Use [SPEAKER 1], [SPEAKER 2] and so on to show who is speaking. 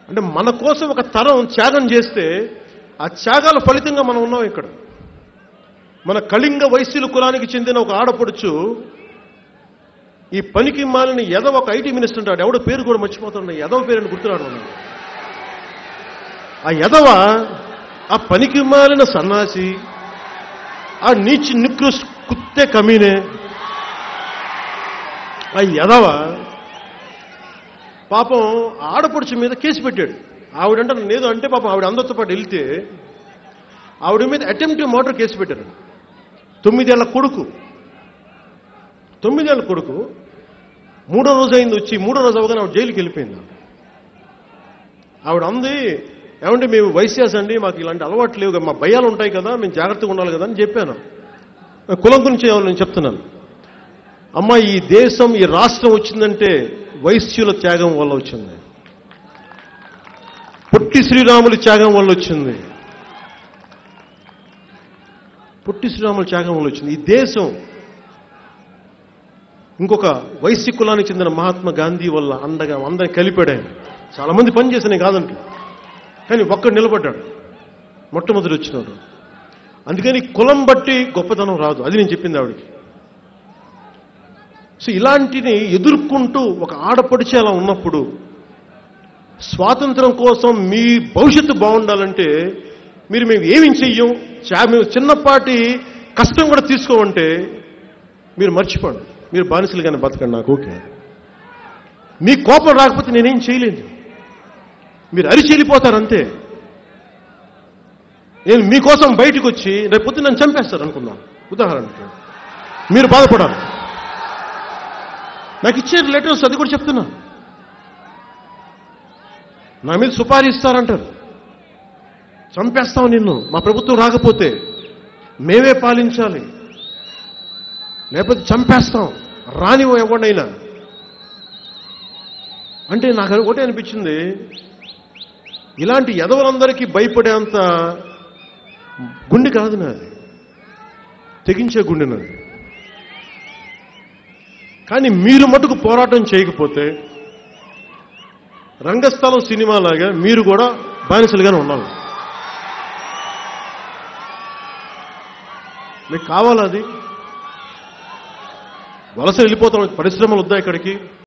[SPEAKER 1] అంటే మన కోసం ఒక తరం త్యాగం చేస్తే ఆ త్యాగాల ఫలితంగా మనం ఉన్నాం ఇక్కడ మన కళింగ వైశ్యుల కులానికి చెందిన ఒక ఆడపడుచు ఈ పనికి మాలిన ఎదవ ఒక ఐటీ మినిస్టర్ ఉంటాడు ఎవడో పేరు కూడా మర్చిపోతాడు ఎదవ పేరుని గుర్తురాడు మనం ఆ ఎదవ ఆ పనికి మాలిన సన్నాసి ఆ నీచి నికృష్ కుత్తే కమీనే ఆ ఎదవ పాపం ఆడపడుచు మీద కేసు పెట్టాడు ఆవిడంటే నన్ను ఏదో అంటే పాపం ఆవిడ అందరితో పాటు వెళ్తే ఆవిడ మీద అటెంప్ట్ మర్డర్ కేసు పెట్టారు తొమ్మిదేళ్ల కొడుకు తొమ్మిదేళ్ల కొడుకు మూడో రోజు అయింది వచ్చి మూడో రోజు అవగానే ఆవిడ జైలుకి వెళ్ళిపోయింది ఆవిడ. ఆవిడ అంది ఏమంటే మేము వైశ్యాస్ అండి మాకు ఇలాంటి అలవాట్లు లేవు కదా, మా భయాలు ఉంటాయి కదా మేము జాగ్రత్తగా ఉండాలి కదా అని చెప్పాను కులం గురించి ఏమో నేను చెప్తున్నాను అమ్మ ఈ దేశం ఈ రాష్ట్రం వచ్చిందంటే వైశ్యుల త్యాగం వల్ల వచ్చింది పొట్టి శ్రీరాముల త్యాగం వల్ల వచ్చింది పొట్టి శ్రీరాముల త్యాగం వల్ల వచ్చింది ఈ దేశం ఇంకొక వైశ్య కులానికి చెందిన మహాత్మా గాంధీ వల్ల అండగా అందరిని కలిపాడు ఆయన చాలా మంది పని చేసిన కాదంటే కానీ ఒక్కడు నిలబడ్డాడు మొట్టమొదటి వచ్చినాడు అందుకని కులం బట్టి గొప్పతనం రాదు అది నేను చెప్పింది ఆవిడకి సో ఇలాంటిని ఎదుర్కొంటూ ఒక ఆడపడిచి అలా ఉన్నప్పుడు స్వాతంత్రం కోసం మీ భవిష్యత్తు బాగుండాలంటే మీరు మేము ఏమి చెయ్యం చా- మేము చిన్నపాటి కష్టం కూడా తీసుకోమంటే మీరు మర్చిపోండి మీరు బానిసలుగానే బతకండి నాకు ఓకే మీ కోపం రాకపోతే నేనేం చేయలేను మీరు అరిచి వెళ్ళిపోతారు అంతే నేను మీకోసం బయటకు వచ్చి రేపు పొద్దున్న నన్ను చంపేస్తారు అనుకుందాం ఉదాహరణకి మీరు బాధపడాలి నాకు ఇచ్చే లెటర్స్ అది కూడా చెప్తున్నా నా మీద సుపారీ ఇస్తారంటారు చంపేస్తాం నిన్ను మా ప్రభుత్వం రాకపోతే మేమే పాలించాలి లేకపోతే చంపేస్తాం రానివో ఎవరినైనా అంటే నాకు ఒకటే అనిపించింది ఇలాంటి ఎదవలందరికీ భయపడేంత గుండె కాదు నాది తెగించే గుండె నాది కానీ మీరు మటుకు పోరాటం చేయకపోతే రంగస్థలం సినిమాలాగా మీరు కూడా బానిసలుగానే ఉండాలి మీకు కావాలా అది వలస వెళ్ళిపోతాం పరిశ్రమలు వద్దా ఇక్కడికి